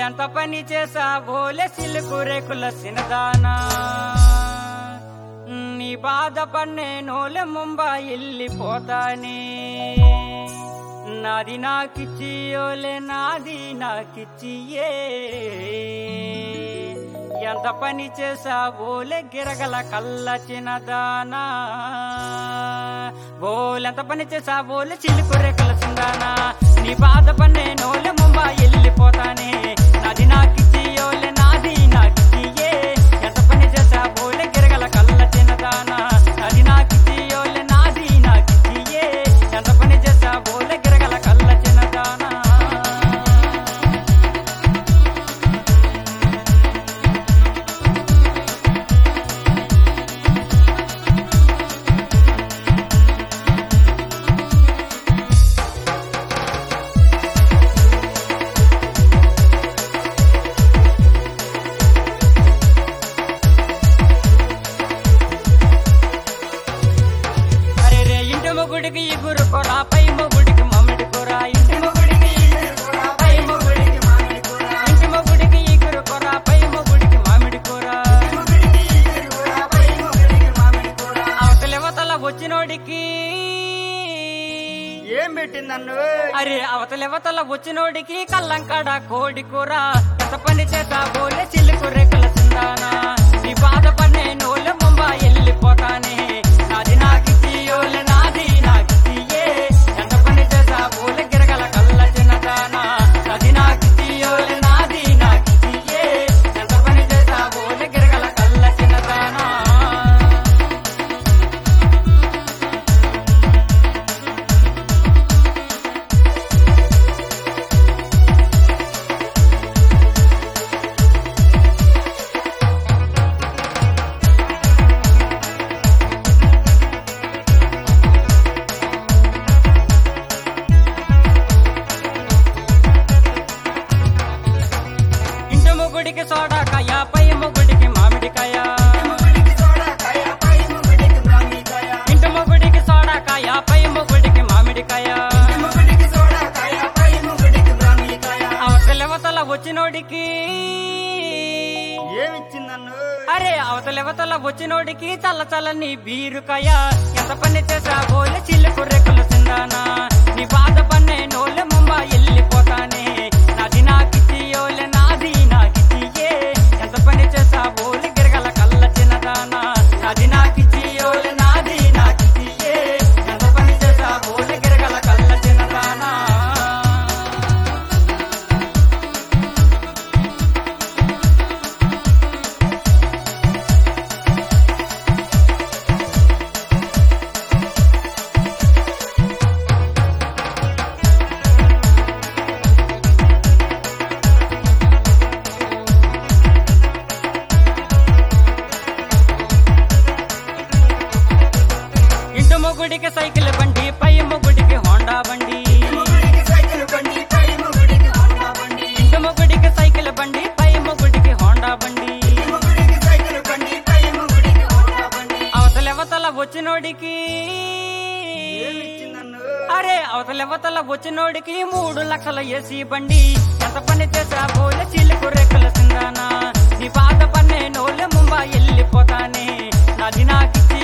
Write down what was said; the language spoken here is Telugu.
బోలెంత పని చేసా బోలే సిలుకు రేకుల సినదానా నీ బాధపన్నే నోలె ముంబై వెళ్ళిపోతానే నాది నాకిచ్చి ఓలే నాది నాకిచ్చియే ఎంత పని చేసా బోలే గిరగల కళ్ళ చిన్నదానా బోలెంత పని చేసా బోలే చిలుకు రేకుల సిందానా నీ బాధ పన్నే నోలె ముంబై వెళ్ళిపోతానే నాది నాకిచ్చి ఓలే నాది నాకిచ్చియే ఎంత పని చేసా బోలే గిరగల కళ్ళ చిన్నదానా నాది నాకిచ్చి ఓలే నాది నాకిచ్చియే ఎంత పని చేసా బోలే గిరగల కళ్ళ చిన్నదానా అరే రే ఇంటి మొగుడికి ఇగురు కొరా పై మొగుడికి మమ్మడి కొరా ఇంటి మొగుడికి ఇగురు కొరా, పై మొగుడికి మామిడి కొరా. ఇంటి మొగుడికి ఇగురు కొరా పై మొగుడికి మామిడి కొరా అవతలెవతల వచ్చినోడికి ఏం పెట్టింది నన్ను అరే అవతలెవతల వచ్చినోడికి కల్లంకాడ కోడి కూర ఎంత పని చేత బోలే చిల్లుకు రేకుల సిందానా నీ బాధ పన్నే నోలె ముంబై వెళ్ళిపోతానే నాది నాకిచ్చి ఓలే నాది నాకిచ్చియే ఎంత పని చేత బోలే గిరగల కళ్ళ చిన్నదానా నాది నాకిచ్చి ఓలే నాది నాకిచ్చియే ఎంత పని చేత బోలే గిరగల కళ్ళ చిన్నదానా ఇంటి మొగుడికి సోడాకాయ పై మొగుడికి మామిడికాయ ఇంటి మొగుడికి సోడాకాయ పై మొగుడికి మామిడికాయ అవతలెవతల వచ్చినోడికి ఏమిచ్చింది నన్ను అరే అవతలెవతల వచ్చినోడికి చల్ల చల్లని బీరుకాయ ఎంత పని చేసా బోలే చిల్లుకు రెక్కల సిందానా నీ బాధ పన్నే నోలె ముంబై వెళ్ళిపోతానే నాది నాకిచ్చి ఓలే నాది నాకిచ్చియే ఎంత పని చేసా బోలే గిరగల కళ్ళ చిన్నదానా నాది నాకిచ్చి ఓలే నాది నాకిచ్చియే ఎంత పని చేసా బోలే గిరగల కళ్ళ చిన్నదానా ఇంటి మొగుడికి సైకిల్ బండి పై మొగుడికి హోండా బండి ఇంటి మొగుడికి సైకిల్ బండి పై మొగుడికి హోండా బండి అవతలెవతల వచ్చినోడికి ఏమిచ్చింది నన్ను అరే అవతలెవతల వచ్చినోడికి మూడు లక్షల ఏసీ బండి ఎంత పని చేసా బోలే చిల్లుకు రెక్కల సిందానా నీ బాధ పన్నే నోలే ముంబై వెళ్ళిపోతానే నాది నాకిచ్చి